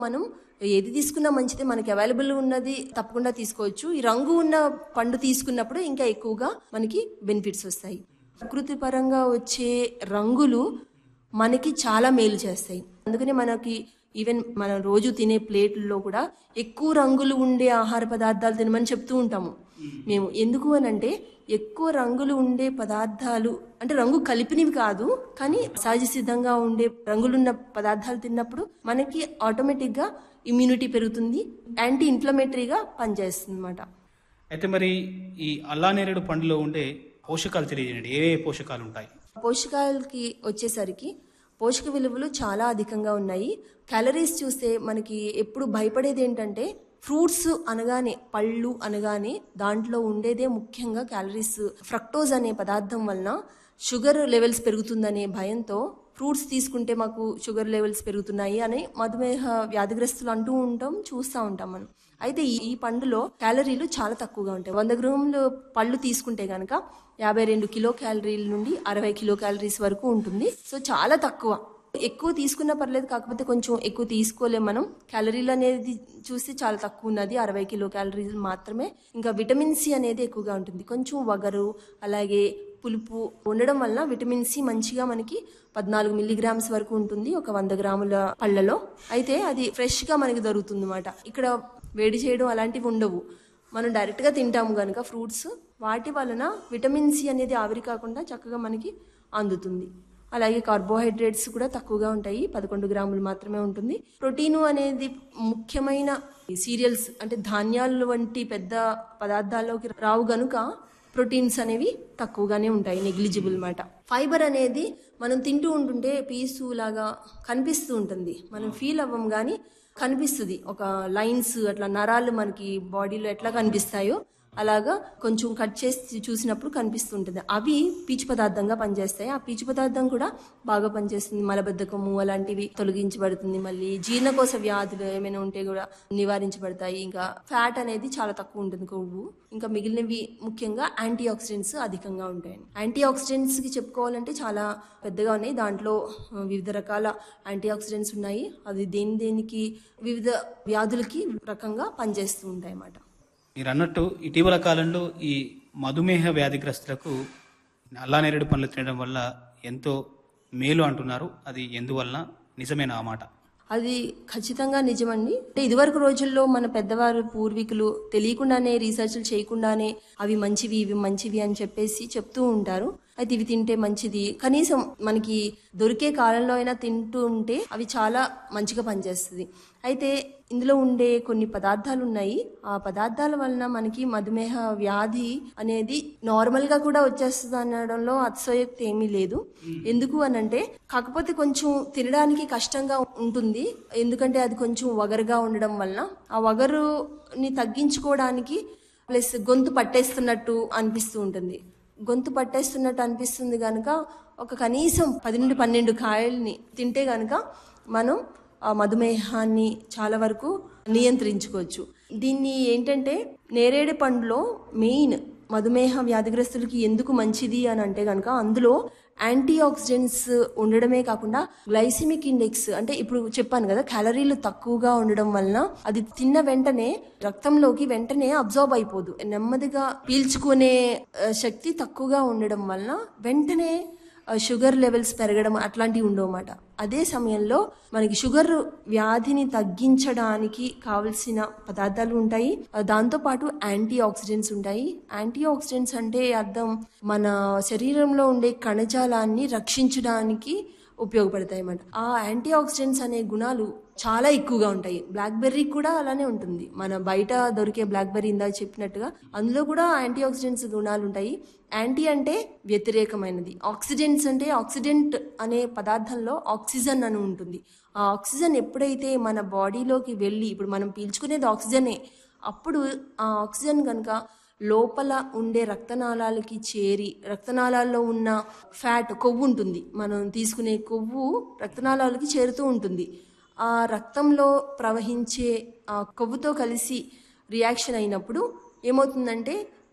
మనం ఏది తీసుకున్నా మంచిదే మనకి అవైలబుల్ ఉన్నది తప్పకుండా తీసుకోవచ్చు ఈ రంగు ఉన్న పండు తీసుకున్నప్పుడు ఇంకా ఎక్కువగా మనకి బెనిఫిట్స్ వస్తాయి ప్రకృతి పరంగా వచ్చే రంగులు మనకి చాలా మేలు చేస్తాయి అందుకనే మనకి ఈవెన్ మనం రోజు తినే ప్లేట్లలో కూడా ఎక్కువ రంగులు ఉండే ఆహార పదార్థాలు తినమని చెప్తూ ఉంటాము మేము ఎందుకు అని అంటే ఎక్కువ రంగులు ఉండే పదార్థాలు అంటే రంగు కలిపినవి కాదు కానీ సహజ సిద్ధంగా ఉండే రంగులున్న పదార్థాలు తిన్నప్పుడు మనకి ఆటోమేటిక్గా ఇమ్యూనిటీ పెరుగుతుంది యాంటీ ఇన్ఫ్లమేటరీగా పనిచేస్తుంది అనమాట అయితే మరి ఈ అల్లానేరేడు పండులో ఉండే పోషకాలు తెలియజేయండి ఏ ఏ పోషకాలు ఉంటాయి పోషకాలకి వచ్చేసరికి పోషక విలువలు చాలా అధికంగా ఉన్నాయి క్యాలరీస్ చూస్తే మనకి ఎప్పుడు భయపడేది ఏంటంటే ఫ్రూట్స్ అనగానే పళ్ళు అనగానే దాంట్లో ఉండేదే ముఖ్యంగా క్యాలరీస్ ఫ్రక్టోజ్ అనే పదార్థం వలన షుగర్ లెవెల్స్ పెరుగుతుందనే భయంతో ఫ్రూట్స్ తీసుకుంటే మాకు షుగర్ లెవెల్స్ పెరుగుతున్నాయి అని మధుమేహ వ్యాధిగ్రస్తులు అంటూ ఉంటాం చూస్తూ ఉంటాం మనం అయితే ఈ ఈ పండులో క్యాలరీలు చాలా తక్కువగా ఉంటాయి వంద గ్రాములు పళ్ళు తీసుకుంటే గనక యాభై రెండు కిలో క్యాలరీల నుండి అరవై కిలో క్యాలరీస్ వరకు ఉంటుంది సో చాలా తక్కువ ఎక్కువ తీసుకున్నా పర్లేదు కాకపోతే కొంచెం ఎక్కువ తీసుకోలేం మనం క్యాలరీలు అనేది చూస్తే చాలా తక్కువ ఉన్నది అరవై కిలో క్యాలరీలు మాత్రమే ఇంకా విటమిన్ సి అనేది ఎక్కువగా ఉంటుంది కొంచెం వగరు అలాగే పులుపు ఉండడం వల్ల విటమిన్ సి మంచిగా మనకి పద్నాలుగు మిల్లీగ్రామ్స్ వరకు ఉంటుంది ఒక వంద గ్రాముల పళ్ళలో అయితే అది ఫ్రెష్ గా మనకి దొరుకుతుంది అనమాట ఇక్కడ వేడి చేయడం అలాంటివి ఉండవు మనం డైరెక్ట్ గా తింటాము కనుక ఫ్రూట్స్ వాటి వలన విటమిన్ సి అనేది ఆవిరి కాకుండా చక్కగా మనకి అందుతుంది అలాగే కార్బోహైడ్రేట్స్ కూడా తక్కువగా ఉంటాయి పదకొండు గ్రాములు మాత్రమే ఉంటుంది ప్రోటీను అనేది ముఖ్యమైన సీరియల్స్ అంటే ధాన్యాలు వంటి పెద్ద పదార్థాల్లోకి రావు గనుక ప్రోటీన్స్ అనేవి తక్కువగానే ఉంటాయి నెగ్లిజిబుల్ మాట ఫైబర్ అనేది మనం తింటూ ఉంటుంటే పీసు లాగా కనిపిస్తూ ఉంటుంది మనం ఫీల్ అవ్వం కానీ కనిపిస్తుంది ఒక లైన్స్ అట్లా నరాలు మనకి బాడీలో ఎట్లా కనిపిస్తాయో అలాగా కొంచెం కట్ చేసి చూసినప్పుడు కనిపిస్తుంటుంది అవి పీచు పదార్థంగా పనిచేస్తాయి ఆ పీచు పదార్థం కూడా బాగా పనిచేస్తుంది మలబద్ధకము అలాంటివి తొలగించబడుతుంది మళ్ళీ జీర్ణకోశ వ్యాధులు ఏమైనా ఉంటే కూడా నివారించబడతాయి ఇంకా ఫ్యాట్ అనేది చాలా తక్కువ ఉంటుంది కొవ్వు ఇంకా మిగిలినవి ముఖ్యంగా యాంటీ ఆక్సిడెంట్స్ అధికంగా ఉంటాయి యాంటీ ఆక్సిడెంట్స్ కి చెప్పుకోవాలంటే చాలా పెద్దగా ఉన్నాయి దాంట్లో ఆ, వివిధ రకాల యాంటీ ఆక్సిడెంట్స్ ఉన్నాయి అది దేని దేనికి వివిధ వ్యాధులకి రకంగా పనిచేస్తూ ఉంటాయి అన్నమాట మీరు అన్నట్టు ఇటీవల కాలంలో ఈ మధుమేహ వ్యాధిగ్రస్తులకు అల్లానేరేడు పండ్లు తినడం వల్ల ఎంతో మేలు అంటున్నారు అది ఎందువలన నిజమేనా ఆ మాట అది ఖచ్చితంగా నిజమండి అంటే ఇదివరకు రోజుల్లో మన పెద్దవారు పూర్వీకులు తెలియకుండానే రీసెర్చ్లు చేయకుండానే అవి మంచివి ఇవి మంచివి అని చెప్పేసి చెప్తూ ఉంటారు అయితే ఇవి తింటే మంచిది కనీసం మనకి దొరికే కాలంలో అయినా తింటూ ఉంటే అవి చాలా మంచిగా పనిచేస్తుంది అయితే ఇందులో ఉండే కొన్ని పదార్థాలు ఉన్నాయి ఆ పదార్థాల వలన మనకి మధుమేహ వ్యాధి అనేది నార్మల్ గా కూడా వచ్చేస్తుంది అనడంలో అతిశయోక్తి ఏమీ లేదు ఎందుకు అనంటే కాకపోతే కొంచెం తినడానికి కష్టంగా ఉంటుంది ఎందుకంటే అది కొంచెం వగరుగా ఉండడం వలన ఆ వగరుని తగ్గించుకోవడానికి ప్లస్ గొంతు పట్టేస్తున్నట్టు అనిపిస్తూ ఉంటుంది గొంతు పట్టేస్తున్నట్టు అనిపిస్తుంది కనుక ఒక కనీసం పది నుండి పన్నెండు కాయల్ని తింటే కనుక మనం ఆ మధుమేహాన్ని చాలా వరకు నియంత్రించుకోవచ్చు దీన్ని ఏంటంటే నేరేడు పండులో మెయిన్ మధుమేహ వ్యాధిగ్రస్తులకి ఎందుకు మంచిది అని అంటే కనుక అందులో యాంటీ ఆక్సిడెంట్స్ ఉండడమే కాకుండా గ్లైసిమిక్ ఇండెక్స్ అంటే ఇప్పుడు చెప్పాను కదా క్యాలరీలు తక్కువగా ఉండడం వలన అది తిన్న వెంటనే రక్తంలోకి వెంటనే అబ్జర్వ్ అయిపోదు నెమ్మదిగా పీల్చుకునే ఆ, శక్తి తక్కువగా ఉండడం వలన వెంటనే ఆ, షుగర్ లెవెల్స్ పెరగడం అట్లాంటివి ఉండవన్నమాట అదే సమయంలో మనకి షుగర్ వ్యాధిని తగ్గించడానికి కావలసిన పదార్థాలు ఉంటాయి ఆ, దాంతోపాటు యాంటీ ఆక్సిడెంట్స్ ఉంటాయి యాంటీ ఆక్సిడెంట్స్ అంటే అర్థం మన శరీరంలో ఉండే కణజాలాన్ని రక్షించడానికి ఉపయోగపడతాయి అన్నమాట ఆ యాంటీ ఆక్సిడెంట్స్ అనే గుణాలు చాలా ఎక్కువగా ఉంటాయి బ్లాక్ బెర్రీ కూడా అలానే ఉంటుంది మన బయట దొరికే బ్లాక్ బెర్రీ ఇందాక చెప్పినట్టుగా అందులో కూడా యాంటీ ఆక్సిడెంట్స్ గుణాలు ఉంటాయి యాంటీ అంటే వ్యతిరేకమైనది ఆక్సిడెంట్స్ అంటే ఆక్సిడెంట్ అనే పదార్థంలో ఆక్సిజన్ అని ఉంటుంది ఆ ఆక్సిజన్ ఎప్పుడైతే మన బాడీలోకి వెళ్ళి ఇప్పుడు మనం పీల్చుకునేది ఆక్సిజనే అప్పుడు ఆ ఆక్సిజన్ కనుక లోపల ఉండే రక్తనాళాలకి చేరి రక్తనాళాల్లో ఉన్న ఫ్యాట్ కొవ్వు ఉంటుంది మనం తీసుకునే కొవ్వు రక్తనాళాలకి చేరుతూ ఉంటుంది ఆ రక్తంలో ప్రవహించే ఆ కొవ్వుతో కలిసి రియాక్షన్ అయినప్పుడు ఏమవుతుందంటే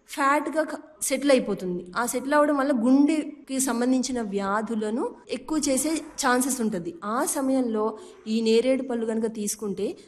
ఫ్యాట్గా సెటిల్ అయిపోతుంది ఆ సెటిల్ అవ్వడం వల్ల గుండెకి సంబంధించిన వ్యాధులను ఎక్కువ చేసే ఛాన్సెస్ ఉంటుంది ఆ సమయంలో ఈ నేరేడు పళ్ళు కనుక తీసుకుంటే